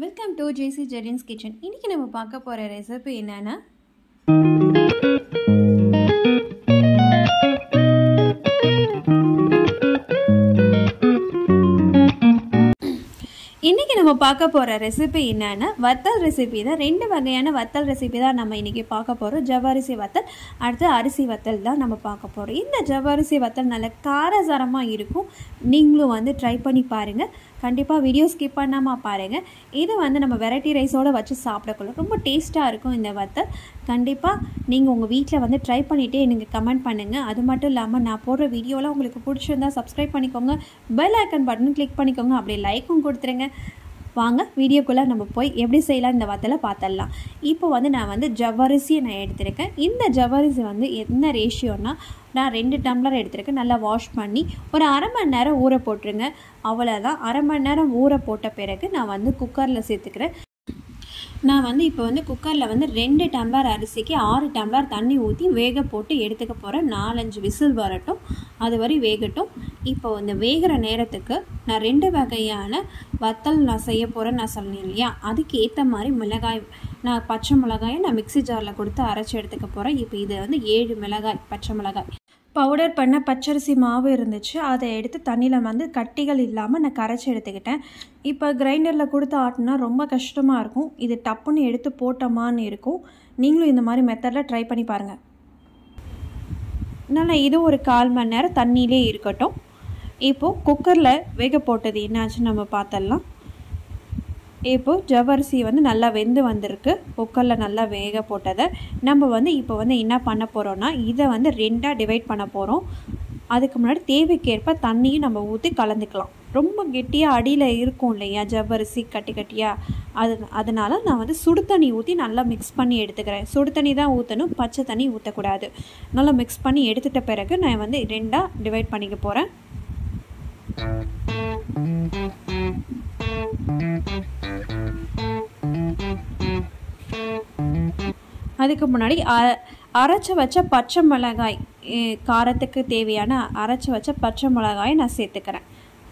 welcome to JC Jerin's kitchen இன்றைக்கி நம்ம பார்க்க போகிற ரெசிபி என்னென்னா இன்றைக்கி நம்ம பார்க்க போகிற ரெசிபி என்னென்னா வத்தல் ரெசிபி தான் ரெண்டு வகையான வத்தல் ரெசிபி தான் நம்ம இன்றைக்கி பார்க்க போகிறோம் ஜவ்வரிசி வத்தல் அடுத்து அரிசி வத்தல் தான் நம்ம பார்க்க போகிறோம் இந்த ஜவ்வரிசி வத்தல் நல்ல காரசாரமாக இருக்கும் நீங்களும் வந்து ட்ரை பண்ணி பாருங்கள் கண்டிப்பாக வீடியோ ஸ்கிப் பண்ணாமல் பாருங்கள் இது வந்து நம்ம வெரைட்டி ரைஸோடு வச்சு சாப்பிடக்குள்ள ரொம்ப டேஸ்ட்டாக இருக்கும் இந்த வத்தல் கண்டிப்பாக நீங்கள் உங்கள் வீட்டில் வந்து ட்ரை பண்ணிவிட்டு எனக்கு கமெண்ட் பண்ணுங்கள் அது மட்டும் இல்லாமல் நான் போடுற வீடியோலாம் உங்களுக்கு பிடிச்சிருந்தா சப்ஸ்கிரைப் பண்ணிக்கோங்க பெல் ஐக்கன் பட்டன் கிளிக் பண்ணிக்கோங்க அப்படியே லைக்கும் கொடுத்துருங்க வாங்க வீடியோக்குள்ளே நம்ம போய் எப்படி செய்யலாம் இந்த வத்தலை பார்த்துடலாம் இப்போ வந்து நான் வந்து ஜவ்வரிசியை நான் எடுத்திருக்கேன் இந்த ஜவ்வரிசி வந்து என்ன ரேஷியோனா நான் ரெண்டு டம்ளர் எடுத்திருக்கேன் நல்லா வாஷ் பண்ணி ஒரு அரை மணி நேரம் ஊற போட்டுருங்க அவ்வளோதான் அரை மணி நேரம் ஊற போட்ட பிறகு நான் வந்து குக்கரில் சேர்த்துக்கிறேன் நான் வந்து இப்போ வந்து குக்கரில் வந்து ரெண்டு டம்ளர் அரிசிக்கு ஆறு டம்ளர் தண்ணி ஊற்றி வேக போட்டு எடுத்துக்க போகிறேன் நாலஞ்சு விசில் வரட்டும் அது வரை வேகட்டும் இப்போ வந்து வேகிற நேரத்துக்கு நான் ரெண்டு வகையான வத்தல் நான் செய்ய போகிறேன் நான் சொன்னேன் இல்லையா அதுக்கு ஏற்ற மாதிரி மிளகாய் நான் பச்சை மிளகாயை நான் மிக்சி ஜாரில் கொடுத்து அரைச்சி எடுத்துக்க போகிறேன் இப்போ இது வந்து ஏழு மிளகாய் பச்சை மிளகாய் பவுடர் பண்ண பச்சரிசி மாவு இருந்துச்சு அதை எடுத்து தண்ணியில் வந்து கட்டிகள் இல்லாமல் நான் கரைச்சி எடுத்துக்கிட்டேன் இப்போ கிரைண்டரில் கொடுத்து ஆட்டினா ரொம்ப கஷ்டமாக இருக்கும் இது டப்புன்னு எடுத்து போட்டோமான்னு இருக்கும் நீங்களும் இந்த மாதிரி மெத்தடில் ட்ரை பண்ணி பாருங்கள் நல்லா இது ஒரு கால் மணி நேரம் தண்ணியிலே இருக்கட்டும் இப்போது குக்கரில் வேக போட்டது என்னாச்சுன்னு நம்ம பார்த்தலாம் இப்போது ஜவ்வரிசி வந்து நல்லா வெந்து வந்திருக்கு குக்கரில் நல்லா வேக போட்டதை நம்ம வந்து இப்போ வந்து என்ன பண்ண போகிறோன்னா இதை வந்து ரெண்டாக டிவைட் பண்ண போகிறோம் அதுக்கு முன்னாடி தேவைக்கேற்ப தண்ணியும் நம்ம ஊற்றி கலந்துக்கலாம் ரொம்ப கெட்டியாக அடியில் இருக்கும் இல்லையா ஜவ்வரிசி கட்டி கட்டியாக அது அதனால் நான் வந்து சுடு தண்ணி ஊற்றி நல்லா மிக்ஸ் பண்ணி எடுத்துக்கிறேன் சுடு தண்ணி தான் ஊற்றணும் பச்சை தண்ணி ஊற்றக்கூடாது நல்லா மிக்ஸ் பண்ணி எடுத்துட்ட பிறகு நான் வந்து ரெண்டாக டிவைட் பண்ணிக்க போகிறேன் அதுக்கு முன்னாடி அரைச்சி வச்ச பச்சை மிளகாய் காரத்துக்கு தேவையான அரைச்சி வச்ச பச்சை மிளகாயை நான் சேர்த்துக்கிறேன்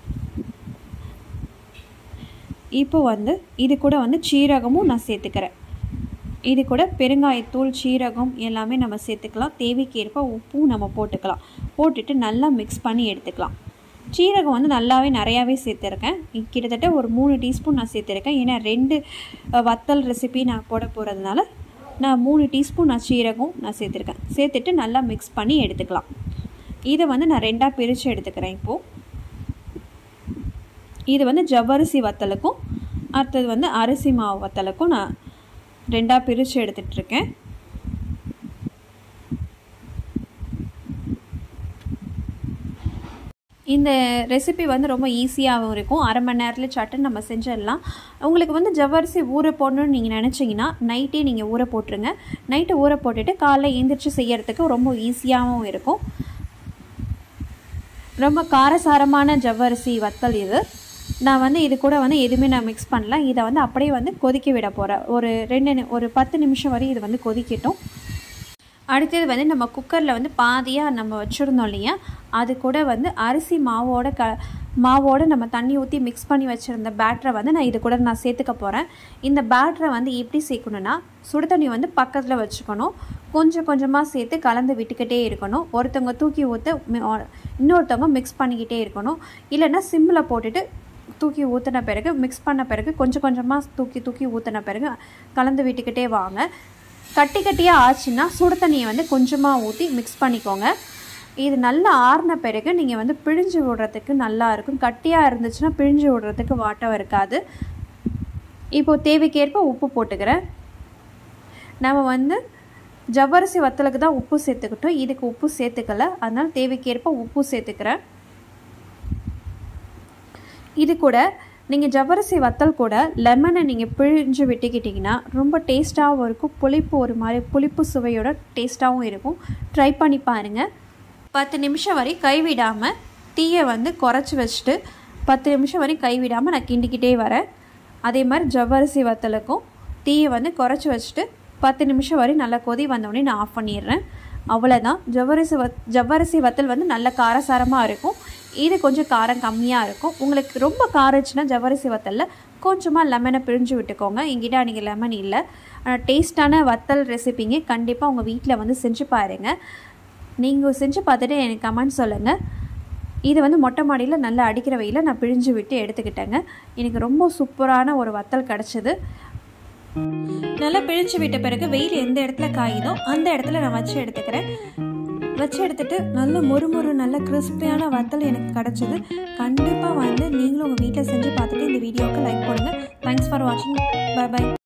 இப்போ வந்து இது கூட வந்து சீரகமும் நான் சேர்த்துக்கிறேன் இது கூட பெருங்காயத்தூள் சீரகம் எல்லாமே நம்ம சேர்த்துக்கலாம் தேவைக்கேற்ப உப்பும் நம்ம போட்டுக்கலாம் போட்டுட்டு நல்லா மிக்ஸ் பண்ணி எடுத்துக்கலாம் சீரகம் வந்து நல்லாவே நிறையாவே சேர்த்துருக்கேன் கிட்டத்தட்ட ஒரு மூணு டீஸ்பூன் நான் சேர்த்துருக்கேன் ஏன்னா ரெண்டு வத்தல் ரெசிபி நான் போட போகிறதுனால நான் மூணு டீஸ்பூன் நான் சீரகம் நான் சேர்த்துருக்கேன் சேர்த்துட்டு நல்லா மிக்ஸ் பண்ணி எடுத்துக்கலாம் இதை வந்து நான் ரெண்டாக பிரித்து எடுத்துக்கிறேன் இப்போது இது வந்து ஜவ்வரிசி வத்தலுக்கும் அடுத்தது வந்து அரிசி மாவு வத்தலுக்கும் நான் ரெண்டாக பிரித்து எடுத்துகிட்ருக்கேன் இந்த ரெசிபி வந்து ரொம்ப ஈஸியாகவும் இருக்கும் அரை மணி நேரத்தில் சட்டுன்னு நம்ம செஞ்சிடலாம் உங்களுக்கு வந்து ஜவ்வரிசி ஊற போடணும்னு நீங்கள் நினச்சிங்கன்னா நைட்டே நீங்கள் ஊற போட்டுருங்க நைட்டு ஊற போட்டுட்டு காலைல எழுந்திரிச்சு செய்யறதுக்கு ரொம்ப ஈஸியாகவும் இருக்கும் ரொம்ப காரசாரமான ஜவ்வரிசி வத்தல் இது நான் வந்து இது கூட வந்து எதுவுமே நான் மிக்ஸ் பண்ணல இதை வந்து அப்படியே வந்து கொதிக்க விட போகிறேன் ஒரு ரெண்டு ஒரு பத்து நிமிஷம் வரை இது வந்து கொதிக்கட்டும் அடுத்தது வந்து நம்ம குக்கரில் வந்து பாதியாக நம்ம வச்சுருந்தோம் இல்லையா அது கூட வந்து அரிசி மாவோட க மாவோடு நம்ம தண்ணி ஊற்றி மிக்ஸ் பண்ணி வச்சுருந்த பேட்டரை வந்து நான் இது கூட நான் சேர்த்துக்க போகிறேன் இந்த பேட்டரை வந்து எப்படி சேர்க்கணுன்னா சுடு தண்ணி வந்து பக்கத்தில் வச்சுக்கணும் கொஞ்சம் கொஞ்சமாக சேர்த்து கலந்து விட்டுக்கிட்டே இருக்கணும் ஒருத்தவங்க தூக்கி ஊற்ற இன்னொருத்தவங்க மிக்ஸ் பண்ணிக்கிட்டே இருக்கணும் இல்லைன்னா சிம்மில் போட்டுட்டு தூக்கி ஊற்றின பிறகு மிக்ஸ் பண்ண பிறகு கொஞ்சம் கொஞ்சமாக தூக்கி தூக்கி ஊற்றின பிறகு கலந்து விட்டுக்கிட்டே வாங்க கட்டி கட்டியாக ஆச்சுன்னா சுடு தண்ணியை வந்து கொஞ்சமாக ஊற்றி மிக்ஸ் பண்ணிக்கோங்க இது நல்லா ஆறின பிறகு நீங்கள் வந்து பிழிஞ்சு விடுறதுக்கு நல்லா இருக்கும் கட்டியாக இருந்துச்சுன்னா பிழிஞ்சு விடுறதுக்கு வாட்டம் இருக்காது இப்போது தேவைக்கேற்ப உப்பு போட்டுக்கிறேன் நம்ம வந்து ஜவ்வரிசி வத்தலுக்கு தான் உப்பு சேர்த்துக்கிட்டோம் இதுக்கு உப்பு சேர்த்துக்கல அதனால் தேவைக்கேற்ப உப்பு சேர்த்துக்கிறேன் இது கூட நீங்கள் ஜவ்வரிசி வத்தல் கூட லெமனை நீங்கள் பிழிஞ்சு விட்டுக்கிட்டிங்கன்னா ரொம்ப டேஸ்ட்டாகவும் இருக்கும் புளிப்பு ஒரு மாதிரி புளிப்பு சுவையோட டேஸ்ட்டாகவும் இருக்கும் ட்ரை பண்ணி பாருங்கள் பத்து நிமிஷம் வரை கைவிடாமல் தீயை வந்து குறைச்சி வச்சுட்டு பத்து நிமிஷம் வரை கைவிடாமல் நான் கிண்டிக்கிட்டே வரேன் அதே மாதிரி ஜவ்வரிசி வத்தலுக்கும் தீயை வந்து குறைச்சி வச்சுட்டு பத்து நிமிஷம் வரை நல்லா கொதி வந்தோடனே நான் ஆஃப் பண்ணிடுறேன் அவ்வளோதான் ஜவ்வரிசி வத் ஜவ்வரிசி வத்தல் வந்து நல்ல காரசாரமாக இருக்கும் இது கொஞ்சம் காரம் கம்மியாக இருக்கும் உங்களுக்கு ரொம்ப காரச்சுன்னா ஜவ்வரிசி வத்தலில் கொஞ்சமாக லெமனை பிழிஞ்சு விட்டுக்கோங்க எங்கிட்ட அன்றைக்கி லெமன் இல்லை ஆனால் டேஸ்ட்டான வத்தல் ரெசிபிங்க கண்டிப்பாக உங்கள் வீட்டில் வந்து செஞ்சு பாருங்கள் நீங்கள் செஞ்சு பார்த்துட்டு எனக்கு கமெண்ட் சொல்லுங்கள் இது வந்து மொட்டை மாடியில் நல்லா அடிக்கிற வெயில நான் பிழிஞ்சு விட்டு எடுத்துக்கிட்டேங்க எனக்கு ரொம்ப சூப்பரான ஒரு வத்தல் கிடச்சிது நல்லா பிழிஞ்சு விட்ட பிறகு வெயில் எந்த இடத்துல காயுதோ அந்த இடத்துல நான் வச்சு எடுத்துக்கிறேன் வச்சு எடுத்துட்டு நல்ல மொறுமொறு நல்ல கிறிஸ்பியான வத்தல் எனக்கு கிடச்சிது கண்டிப்பாக வந்து நீங்களும் உங்கள் வீட்டில் செஞ்சு பார்த்துட்டு இந்த வீடியோவுக்கு லைக் பண்ணுங்கள் தேங்க்ஸ் ஃபார் வாட்சிங் பை பை